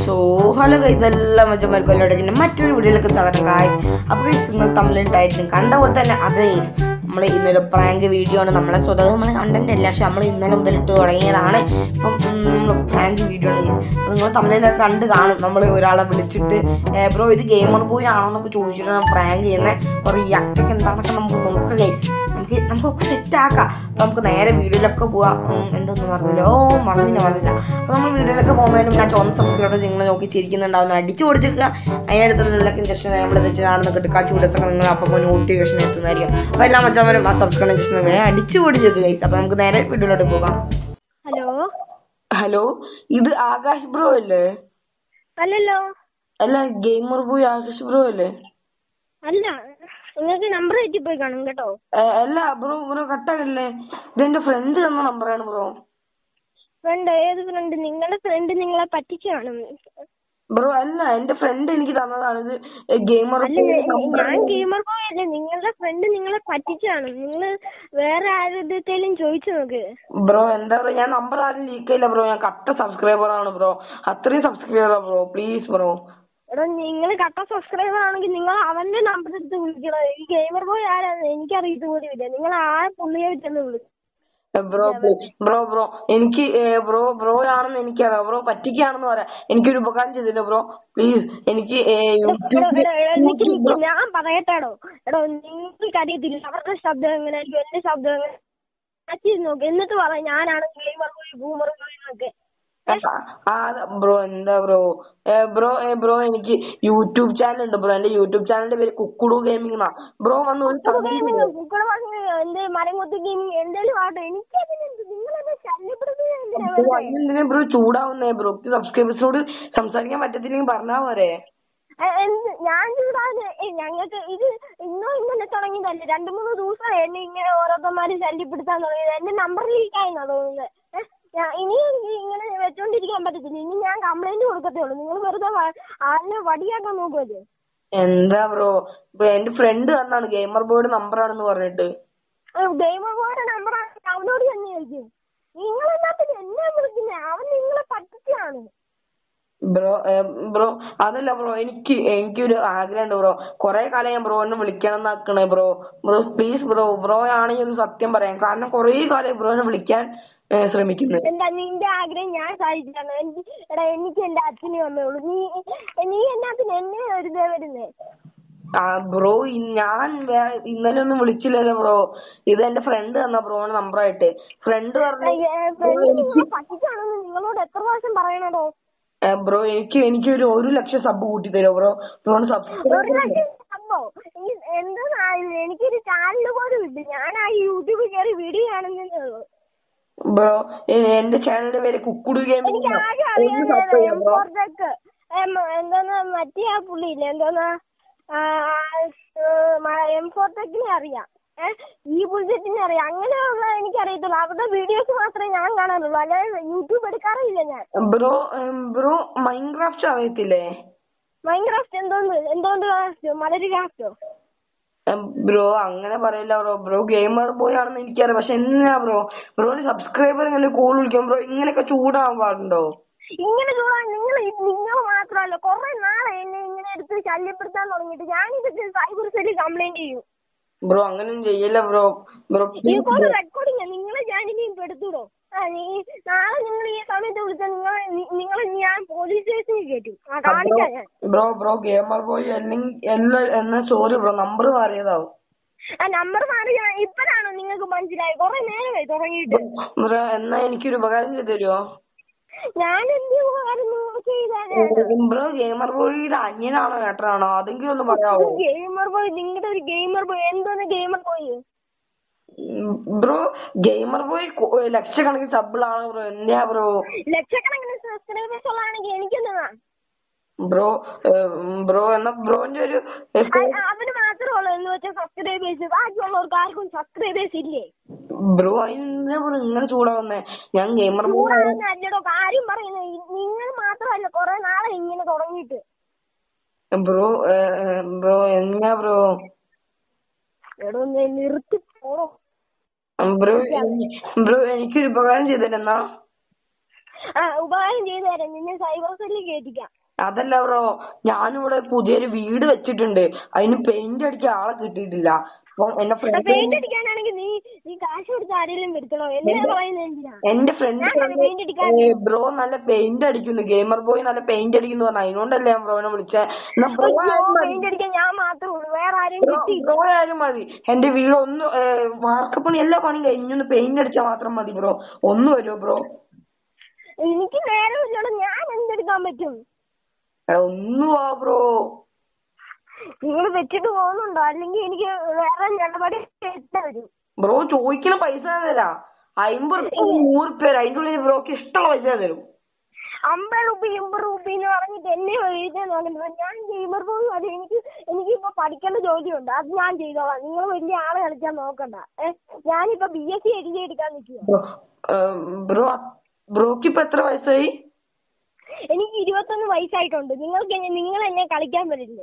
So hello guys എല്ലാം മച്ചന്മാർക്കും എല്ലാവരും മറ്റൊരു വീഡിയോയിലേക്ക് സ്വാഗതം ഗൈസ് അപ്പോൾ ഗൈസ് നിങ്ങൾ തമ്മിലും ടൈറ്റിലും കണ്ട പോലെ തന്നെ അത് ഗൈസ് നമ്മൾ ഇന്നൊരു പ്രാങ്ക് വീഡിയോ ആണ് നമ്മളെ സ്വതം നമ്മൾ കണ്ടന്റ് അല്ല പക്ഷെ നമ്മൾ ഇന്നലെ മുതൽ ഇട്ട് തുടങ്ങിയതാണ് ഇപ്പം പ്രാങ്ക് വീഡിയോ ആണ് ഗൈസ് അപ്പോൾ നിങ്ങൾ തമ്മിലൊക്കെ കണ്ട് കാണും നമ്മൾ ഒരാളെ വിളിച്ചിട്ട് ബ്രോ ഇത് ഗെയിമർ ബോയ് ആണോ എന്നൊക്കെ ചോദിച്ചിട്ടാണ് പ്രാങ്ക് ചെയ്യുന്നത് അപ്പോൾ റിയാക്ട് ഒക്കെ എന്താണെന്നൊക്കെ നമുക്ക് നോക്കാം ഗൈസ് നമുക്ക് നമുക്കൊക്കെ സെറ്റ് ആക്കാം അപ്പോൾ നമുക്ക് നേരെ വീഡിയോയിലൊക്കെ പോവാം ഉം, എന്തൊന്നും പറഞ്ഞില്ല ഓ മറന്നില്ല മറന്നില്ല അപ്പോൾ നമ്മൾ വീഡിയോയിലൊക്കെ പോകുന്നതിന് മുന്നേ ചുവന്ന സബ്സ്ക്രൈബർ നിങ്ങൾ നോക്കി ചിരിക്കുന്നുണ്ടാവും അടിച്ചു പൊടിച്ചേക്കുക അതിനടുത്തുള്ള ജസ്റ്റ് നമ്മൾ തെറ്റിനാണെന്ന് കിട്ടുക വീഡിയോസൊക്കെ നിങ്ങൾ അപ്പോൾ നോട്ടിഫിക്കേഷൻ എത്തുന്നതായിരിക്കും അപ്പോൾ എല്ലാ മച്ചാമാരും ആ സബ്സ്ക്രൈബ് ജസ്റ്റ് വേഗം അടിച്ചു പൊടിച്ചേക്കുക ഗൈസ് അപ്പോൾ നമുക്ക് നേരെ വീഡിയോയിലോട്ട് പോകാം ഹലോ ഹലോ ഇത് ആകാശ് ബ്രോ അല്ലേ അല്ലല്ലോ അല്ല ഗെയിമർ ബോയ് ആകാശ് ബ്രോ അല്ലേ അല്ല നിങ്ങൾക്ക് നമ്പർ തെറ്റിപ്പോയി കാണും കേട്ടോ അല്ല ബ്രോ ബ്രോ കട്ടാകല്ലേ ഇതെന്റെ ഫ്രണ്ട് തന്ന നമ്പറാണ് ബ്രോ ഫ്രണ്ട് ഏത് ഫ്രണ്ട് നിങ്ങളുടെ ഫ്രണ്ട് നിങ്ങളെ പറ്റിച്ചു കാണും ബ്രോ അല്ല എന്റെ ഫ്രണ്ട് എനിക്ക് തന്നതാണ് ഇത് ഗെയിമർ അല്ല ഞാൻ ഗെയിമർ ബോയ് അല്ലേ നിങ്ങളുടെ ഫ്രണ്ട് നിങ്ങളെ പറ്റിച്ചു കാണും നിങ്ങൾ വേറെ ആരുടെയും ചോദിച്ചു നോക്ക് ബ്രോ എന്താ പറയാ ഞാൻ നമ്പർ ആരും ലീക്ക് ചെയ്യില്ല ബ്രോ ഞാൻ കട്ട സബ്സ്ക്രൈബർ ആണ് ബ്രോ അത്രയും സബ്സ്ക്രൈബർ ബ്രോ പ്ലീസ് ബ്രോ എടാ നിങ്ങൾ കട്ട സബ്സ്ക്രൈബർ ആണെങ്കിൽ നിങ്ങൾ അവന്റെ നമ്പർ എടുത്ത് വിളിക്കണം ഈ ഗെയിമർ ബോയ് ആരാന്ന് എനിക്കറിയത് പോലും ഇല്ല നിങ്ങൾ ആ പുള്ളിയെ വെച്ചൊന്ന് വിളിക്കും ബ്രോ ബ്രോ ബ്രോ എനിക്ക് ബ്രോ ബ്രോ ആണെന്ന് എനിക്കറിയാം ബ്രോ പറ്റിക്കാണെന്ന് പറയാം എനിക്കൊരു ഉപകാരം ചെയ്തില്ല ബ്രോ പ്ലീസ് എനിക്ക് ഏ, എടോ, യൂട്യൂബിൽ എടോ, എടോ, നിക്ക് നിക്ക് ഞാൻ പറയട്ടെടോ എടോ നിങ്ങൾക്ക് അറിയത്തില്ല അവരുടെ ശബ്ദം എങ്ങനെയായിരിക്കും എന്റെ ശബ്ദം എങ്ങനെ മാച്ച് ചെയ്ത് നോക്ക് എന്നിട്ട് പറ ഞാനാണ് ഗെയിമർ പോയി ബൂമർ പോയി എന്നൊക്കെ ആ ബ്രോ എന്താ ബ്രോ ബ്രോ ബ്രോ എനിക്ക് യൂട്യൂബ് ചാനൽ ഉണ്ട് ബ്രോ എന്റെ യൂട്യൂബ് ചാനലിന്റെ പേര് കുക്കുടു ഗെയിമിംഗ് എന്നാ ബ്രോ വന്ന് ഒരു സബ്സ്ക്രൈബ് ചെയ്തോ. കുക്കള പറഞ്ഞ എന്ത് മരം കുത്തി ഗെയിമിങ് എന്തേലും ആട്ടെ എനിക്കതിനെന്ത് നിങ്ങളെന്നെ ശല്യപ്പെടുന്നത് എന്തിനാ ബ്രോ വെറുതെ? അതിനെന്തിനാ ബ്രോ ചൂടാവുന്നേ ബ്രോ സബ്സ്ക്രൈബേഴ്സിനോട് സംസാരിക്കാൻ പറ്റത്തില്ലെങ്കിൽ പറഞ്ഞാ പോരെ എ, എന്ത് ഞാൻ ചൂടാണ് ഞങ്ങൾക്ക് ഇത് ഇന്നോ ഇന്നലെ തുടങ്ങിയതല്ല രണ്ടു മൂന്ന് ദിവസമായി എന്നെ ഇങ്ങനെ ഓരോരുത്തന്മാര് ശല്യപ്പെടുത്താൻ തുടങ്ങിയത് എന്റെ നമ്പർ ലീക്ക് ആയെന്നാ തോന്നുന്നത് ഏ, ഞാൻ ഇനി എനിക്ക് ഇങ്ങനെ വെച്ചോണ്ടിരിക്കാൻ പറ്റത്തില്ല ഇനി ഞാൻ കംപ്ലൈന്റ് കൊടുക്കത്തേ ഉള്ളൂ നിങ്ങൾ വെറുതെ വ- ആളിനെ വടിയാക്കാൻ നോക്കുമത് എന്താ ബ്രോ ബ്രോ എന്റെ ഫ്രണ്ട് തന്നാണ് ഗെയിമർ ബോയുടെ നമ്പർ ആണെന്ന് പറഞ്ഞിട്ട് ഗെയിമർ ബോയുടെ നമ്പർ അവനോട് തന്നെ ചോദിക്കും നിങ്ങൾ എന്നാത്തിന് എന്നെ വിളിക്കുന്നേ അവൻ നിങ്ങളെ പറ്റിച്ചാണ് ബ്രോ ബ്രോ അതല്ല ബ്രോ എനിക്ക് എനിക്കൊരു ആഗ്രഹമുണ്ട് ബ്രോ കൊറേ കാലം ഞാൻ ബ്രോനെ വിളിക്കണം എന്നാക്കണേ bro bro please bro bro ആണെങ്കിൽ ഒരു സത്യം പറയാം കാരണം കൊറേ കാലം ബ്രോനെ വിളിക്കാൻ ഏ, ശ്രമിക്കുന്നു എന്താ നിന്റെ ആഗ്രഹം ഞാൻ സാധിച്ചാണ് എനിക്ക് എടാ എനിക്ക് എന്റെ അച്ഛനും അമ്മയുള്ളൂ നീ നീ എന്നാത്തിന് എന്നെ ഒരു ദേ വരുന്നേ ആ ബ്രോ ഇ- ഞാൻ വേ- ഇന്നലെ ഒന്നും വിളിച്ചില്ലല്ലോ ബ്രോ ഇത് എന്റെ ഫ്രണ്ട് തന്ന ബ്രോയുടെ നമ്പറായിട്ട് ഫ്രണ്ട് പറഞ്ഞു ഫ്രണ്ട് നിങ്ങളെ പറ്റിച്ചാണെന്ന് നിങ്ങളോട് എത്ര പ്രാവശ്യം പറയണടോ ഏ, ബ്രോ എനിക്ക് എനിക്ക് ഒരു ഒരു ലക്ഷം സബ് കൂട്ടി തരുമോ ബ്രോ ബ്രോന് ഒരു സബ്സ്ക്രൈബ് ലക്ഷം സംഭവം എന്താ എനിക്കൊരു ചാനൽ പോലും ഇല്ല ഞാൻ ആ യൂട്യൂബിൽ കയറി വീഡിയോ കാണുന്നതേ ഉള്ളൂ ബ്രോ എന്റെ ചാനലിന്റെ പേര് കുക്കുടു ഗെയിമിംഗ് എനിക്ക് ആകെ ഒന്ന് സബ് ചെയ്യാം ബ്രോ അറിയാം എന്തോന്നാ മറ്റേ ആ പുള്ളി ഇല്ലേ എന്തോന്നാ എം ഫോർടെക്കിനെ അറിയാം ഏ ഈ ബുൾജറ്റിനെ അറിയാം അങ്ങനെയുള്ള എനിക്കറിയത്തുള്ളൂ അവരുടെ വീഡിയോസ് മാത്രമേ ഞാൻ കാണാറുള്ളൂ അല്ലാതെ യൂട്യൂബ് എടുക്കാറില്ല ഞാൻ ബ്രോ ഉം, ബ്രോ മൈൻക്രാഫ്റ്റ് അറിയത്തില്ലേ മൈൻക്രാഫ്റ്റ് എന്തോന്ന് എന്തോന്ന് ക്രാഫ്റ്റോ മലര് ക്രാഫ്റ്റോ ഉം, ബ്രോ അങ്ങനെ പറയില്ല ബ്രോ ബ്രോ ഗെയിമർ ബോയ് ആണെന്ന് എനിക്കറിയാം പക്ഷെ എന്നാ ബ്രോ ബ്രോന് സബ്സ്ക്രൈബർ ഇങ്ങനെ കോൾ വിളിക്കും ബ്രോ ഇങ്ങനെയൊക്കെ ചൂടാവാൻ പാടുണ്ടോ ഇങ്ങനെ ചൂടാൻ നിങ്ങൾ നിങ്ങൾ മാത്രമല്ല കുറെ നാളെ എന്നെ ഇങ്ങനെ എടുത്ത് ശല്യപ്പെടുത്താൻ തുടങ്ങിയിട്ട് ഞാനിതൊക്കെ സൈബർ സെല്ലിൽ കംപ്ലൈന്റ് ചെയ്യും ബ്രോ അങ്ങനെയൊന്നും ചെയ്യല്ല ബ്രോ ബ്രോ ഈ please കോൾ bro. റെക്കോർഡിംഗ് നിങ്ങളെ ഞാനിനി പെടുത്തൂടോ ആ നീ നാളെ നിങ്ങൾ ഈ സമയത്ത് വിളിച്ചാൽ നിങ്ങളെ നിങ്ങളെ ഞാൻ പോലീസ് സ്റ്റേഷനിൽ കയറ്റും ആ കാണിക്കാം ഞാൻ ബ്രോ ബ്രോ ഗെയിമർ ബോയ് അല്ലെങ്കിൽ എല്ലാ എന്നാ സോറി ബ്രോ നമ്പർ മാറിയതാവും ആ നമ്പർ മാറി ഞാൻ ഇപ്പഴാണോ നിങ്ങൾക്ക് മനസ്സിലായി കുറെ നേരമായി തുടങ്ങിയിട്ട് ബ്രോ എന്നാ എനിക്കൊരു ഉപകാരം ചെയ്ത് തരുമോ ഞാൻ എന്ത് ഉപകാരം ചെയ്താലാണ് ബ്രോ ഗെയിമർ ബോയിയുടെ അന്യനാണോ ഏട്ടനാണോ അതെങ്കിലും ഒന്ന് പറയാവോ ഗെയിമർ ബോയ് നിങ്ങളുടെ ഒരു ഗെയിമർ ബോയ് എന്തോന്ന് gamer boy bro gamer boy കൊ- ലക്ഷക്കണക്കിന് സബിളാണ് ബ്രോ എന്നാ ബ്രോ ലക്ഷക്കണക്കിന് സബ്സ്ക്രൈബേഴ്സ് ഉള്ളതാണെങ്കിൽ എനിക്കെന്താ ബ്രോ ബ്രോ എന്നാ ബ്രോന്റെ ഒരു ഏ, അ- അവന് മാത്രമേ ഉള്ളൂ എന്ന് വെച്ചാൽ സബ്സ്ക്രൈബേഴ്സ് ബാക്കിയുള്ളവർക്ക് ആർക്കും സബ്സ്ക്രൈബേഴ്സ് ഇല്ലേ ബ്രോ അതിനെന്താ ബ്രോ ഇങ്ങനെ ചൂടാവുന്നേ ഞാൻ ഗെയിമർ ബോയ് ചൂടാകുന്ന അല്ലടോ കാര്യം പറയുന്നത് നിങ്ങൾ മാത്രമല്ല കുറെ നാളെ ഇങ്ങനെ തുടങ്ങിയിട്ട് ബ്രോ ബ്രോ എന്നാ ബ്രോ എടോ ഒന്ന് നിർത്തി പോണോ ബ്രോ ബ്രോ എനിക്കൊരു ഉപകാരം ചെയ്തില്ലെന്നാ ആ ഉപകാരം ചെയ്തു തരാം നിന്നെ സൈബർ സെല്ലിൽ കയറ്റിക്കാം അതല്ല ബ്രോ ഞാനിവിടെ പുതിയൊരു വീട് വെച്ചിട്ടുണ്ട് അതിന് പെയിന്റ് അടിക്കാൻ ആളെ കിട്ടിയിട്ടില്ല അപ്പൊ എന്റെ ഫ്രണ്ട് പെയിന്റ് അടിക്കാനാണെങ്കിൽ നീ നീ കാശ് കൊടുത്ത് ആരെങ്കിലും വരുത്തണോ എന്തിനാ പറയുന്നത് എന്തിനാ എന്റെ ഫ്രണ്ട് ഞാൻ പെയിന്റ് അടിക്കാൻ ബ്രോ നല്ല പെയിന്റ് അടിക്കുന്നു ഗെയിമർ ബോയ് നല്ല പെയിന്റ് അടിക്കുന്നു പറഞ്ഞു അതിനോണ്ടല്ലേ ഞാൻ ബ്രോനെ വിളിച്ചേ എന്നാ ബ്രോ ആയാലും മതി പെയിന്റ് അടിക്കാൻ ഞാൻ മാത്രമേ ഉള്ളൂ വേറെ ആരെയും ബ്രോ കിട്ടി ബ്രോ ആയാലും മതി എന്റെ വീട് ഒന്ന് വാർക്കപ്പണി എല്ലാ പണിയും കഴിഞ്ഞൊന്ന് പെയിന്റ് അടിച്ചാൽ മാത്രം മതി ബ്രോ ഒന്ന് വരുമോ ബ്രോ എനിക്ക് നേരമില്ലല്ലോ ഞാൻ എന്തെടുക്കാൻ പറ്റും എടാ, ഒന്ന് വാ ബ്രോ നിങ്ങൾ വെച്ചിട്ട് പോകുന്നുണ്ടോ അല്ലെങ്കിൽ എനിക്ക് വേറെ നടപടി എടുത്ത് വരും ബ്രോ ചോദിക്കണ പൈസ ഞാൻ തരാം അമ്പത് റുപ്യ നൂറ് റുപ്യ തരാം അതിന്റെ ഉള്ളിൽ ബ്രോക്ക് ഇഷ്ടമുള്ള പൈസ ഞാൻ തരും അമ്പത് രൂപ ഇമ്പത് രൂപ എന്ന് പറഞ്ഞിട്ട് എന്നെ എഴുതാൻ നോക്കുന്നത് ഞാൻ ഗെയിമർ പോലും അത് എനിക്ക് എനിക്ക് ഇപ്പൊ പഠിക്കേണ്ട ജോലിയുണ്ട് അത് ഞാൻ ചെയ്തോളാം നിങ്ങൾ വലിയ ആള് കളിക്കാൻ നോക്കണ്ട ഏഹ് ഞാനിപ്പോ ബി എസ് സി എഴുതി എടുക്കാൻ നിൽക്കുക ബ്രോ ബ്രോ ബ്രോക്ക് ഇപ്പൊ എത്ര വയസ്സായി എനിക്ക് ഇരുപത്തൊന്ന് വയസ്സായിട്ടുണ്ട് നിങ്ങൾക്ക് എന്നെ- നിങ്ങൾ എന്നെ കളിക്കാൻ പറ്റില്ല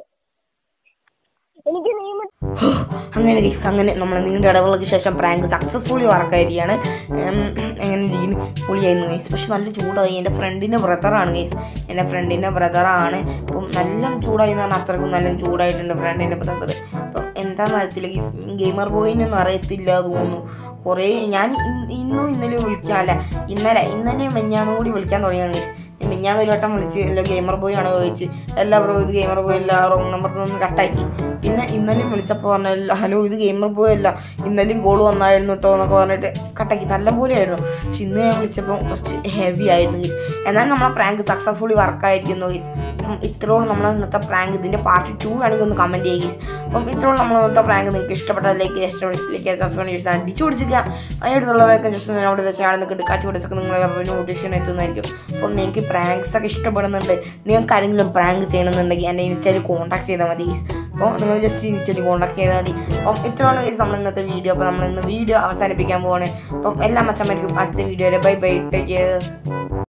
എനിക്ക് നിയമ അങ്ങനെ ഗൈസ് അങ്ങനെ നമ്മൾ നീണ്ട ഇടവേളയ്ക്ക് ശേഷം പ്രാങ്ക് സക്സസ്ഫുള്ളി വർക്കായിരിക്കുകയാണ് എങ്ങനെ ഇരിക്കുന്നു പൊളിയായിരുന്നു ഗൈസ് പക്ഷെ നല്ല ചൂടായി എൻ്റെ ഫ്രണ്ടിൻ്റെ ബ്രദറാണ് ഗൈസ് എൻ്റെ ഫ്രണ്ടിൻ്റെ ബ്രദറാണ് അപ്പം നല്ല ചൂടായി എന്ന് പറഞ്ഞാൽ അത്രക്കും നല്ല ചൂടായിട്ടുണ്ട് ഫ്രണ്ടിൻ്റെ ബ്രദർ അപ്പം എന്താണെന്ന് അറിയത്തില്ല ഗൈസ് ഗെയിമർ ബോയിനൊന്നും അറിയത്തില്ല തോന്നുന്നു കുറേ ഞാൻ ഇന്ന് ഇന്നും ഇന്നലെ വിളിക്കാല്ല ഇന്നലെ ഇന്നലെ മെഞ്ഞാന്നും കൂടി വിളിക്കാൻ തുടങ്ങിയാണ് ഗൈസ് മിഞ്ഞാന്ന് ഒരു വട്ടം വിളിച്ച് എല്ലാ ഗെയിമർ ബോയ് ആണ് ചോദിച്ച് എല്ലാ ബ്രോ ഇത് ഗെയിമർ ബോയ് അല്ല റോങ് നമ്പർ ഒന്ന് കട്ടാക്കി പിന്നെ ഇന്നലെയും വിളിച്ചപ്പോൾ പറഞ്ഞ ഹലോ ഇത് ഗെയിമർ ബോയ് അല്ല ഇന്നലെയും കോൾ വന്നായിരുന്നു കേട്ടോ എന്നൊക്കെ പറഞ്ഞിട്ട് കട്ടാക്കി നല്ല പോലെ ആയിരുന്നു പക്ഷെ ഇന്ന് ഞാൻ വിളിച്ചപ്പോൾ കുറച്ച് ഹെവി ആയിരുന്നു ഗീസ് എന്നാൽ നമ്മളെ പ്രാങ്ക് സക്സസ്ഫുള്ളി വർക്കായിരിക്കുന്നു ഗീസ് അപ്പം ഇത്രയോളം നമ്മളെ ഇന്നത്തെ പ്രാങ്ക് ഇതിൻ്റെ പാർട്ട് ടു ആണെങ്കിൽ ഒന്ന് കമൻറ്റ് ചെയ്യുക ഗീസ് അപ്പം ഇത്രയോളം നമ്മൾ ഇന്നത്തെ പ്രാങ്ക് നിങ്ങൾക്ക് ഇഷ്ടപ്പെട്ട ലൈക്ക് ഇഷ്ടപ്പെട്ട സബ്സ്ക്രൈബ് ചെയ്ത് അടിച്ചു കൊടുക്കുക അതിനടുത്തുള്ളവർക്ക് ജസ്റ്റ് അവിടെ ചാനൽ നിൽക്കിട്ട് കാച്ചു പിടിച്ചൊക്കെ നിങ്ങൾ നോട്ടിഫിക്കേഷൻ എത്തുന്നതായിരിക്കും അപ്പം നിങ്ങൾക്ക് പ്രാങ്ക്സ് ഒക്കെ ഇഷ്ടപ്പെടുന്നുണ്ട് നിങ്ങൾക്ക് ആരെങ്കിലും പ്രാങ്ക് ചെയ്യണമെന്നുണ്ടെങ്കിൽ എൻ്റെ ഇൻസ്റ്റയിൽ കോൺടാക്ട് ചെയ്താൽ മതി ഗീസ് അപ്പോൾ നിങ്ങൾ ജസ്റ്റ് ഇൻസ്റ്റയിൽ കോൺടാക്ട് ചെയ്താൽ മതി അപ്പം ഇത്രയാണ് ഗീസ് നമ്മൾ ഇന്നത്തെ വീഡിയോ അപ്പോൾ നമ്മൾ ഇന്ന് വീഡിയോ അവസാനിപ്പിക്കാൻ പോവാണ് അപ്പം എല്ലാ മച്ചന്മാർക്കും അടുത്ത വീഡിയോ വരെ ബൈ ബൈ ടേക്ക്